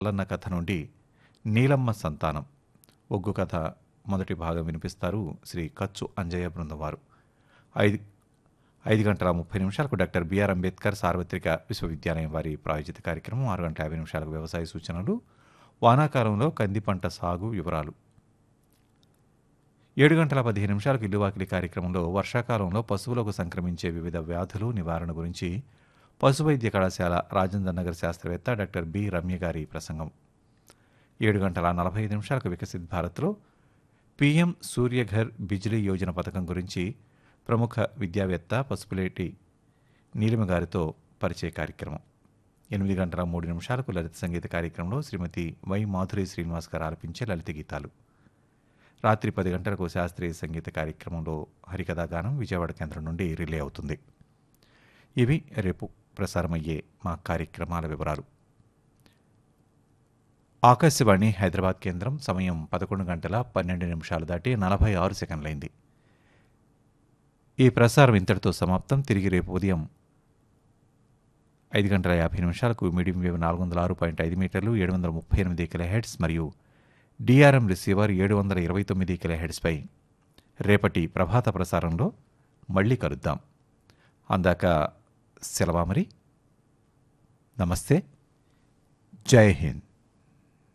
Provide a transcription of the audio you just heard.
మల్లన్న కథ నుండి నీలమ్మ సంతానం ఒగ్గు కథ మొదటి భాగం వినిపిస్తారు శ్రీ కచ్చు అంజయ్య బృందం వారు ఐదు ఐదు గంటల ముప్పై నిమిషాలకు డాక్టర్ బిఆర్ అంబేద్కర్ సార్వత్రిక విశ్వవిద్యాలయం వారి ప్రాయోజిత కార్యక్రమం ఆరు గంటల యాభై నిమిషాలకు వ్యవసాయ సూచనలు వానాకాలంలో కంది పంట సాగు వివరాలు ఏడు గంటల పదిహేను నిమిషాలకు ఇల్లువాకిలి కార్యక్రమంలో వర్షాకాలంలో పశువులకు సంక్రమించే వివిధ వ్యాధులు నివారణ గురించి పశు వైద్య కళాశాల రాజేంద్ర నగర్ శాస్త్రవేత్త డాక్టర్ బి రమ్య గారి ప్రసంగం ఏడు గంటల నలభై ఐదు నిమిషాలకు వికసిత్ భారత్లో పీఎం సూర్యఘర్ బిజ్లీ యోజన పథకం గురించి ప్రముఖ విద్యావేత్త పసుపులేటి నీలిమ గారితో పరిచయ కార్యక్రమం ఎనిమిది గంటల మూడు నిమిషాలకు లలిత సంగీత కార్యక్రమంలో శ్రీమతి వై మాధురి శ్రీనివాస్ గారు ఆలపించే లలిత గీతాలు రాత్రి పది గంటలకు శాస్త్రీయ సంగీత కార్యక్రమంలో హరికథా గానం విజయవాడ కేంద్రం నుండి రిలే అవుతుంది ఇవి రేపు ప్రసారమయ్యే మా కార్యక్రమాల వివరాలు ఆకాశవాణి హైదరాబాద్ కేంద్రం సమయం పదకొండు గంటల పన్నెండు నిమిషాలు దాటి నలభై ఆరు సెకండ్లైంది ఈ ప్రసారం ఇంతటితో సమాప్తం తిరిగి రేపు ఉదయం ఐదు గంటల యాభై నిమిషాలకు మీడియం వేవ్ నాలుగు వందల ఆరు పాయింట్ ఐదు మీటర్లు ఏడు వందల ముప్పై ఎనిమిది కిలో హెడ్స్ మరియు డిఆర్ఎం రిసీవర్ ఏడు వందల ఇరవై తొమ్మిది కిలో హెడ్స్పై రేపటి ప్రభాత ప్రసారంలో మళ్ళీ కలుద్దాం అందాక సెలవా మరి నమస్తే జై హింద్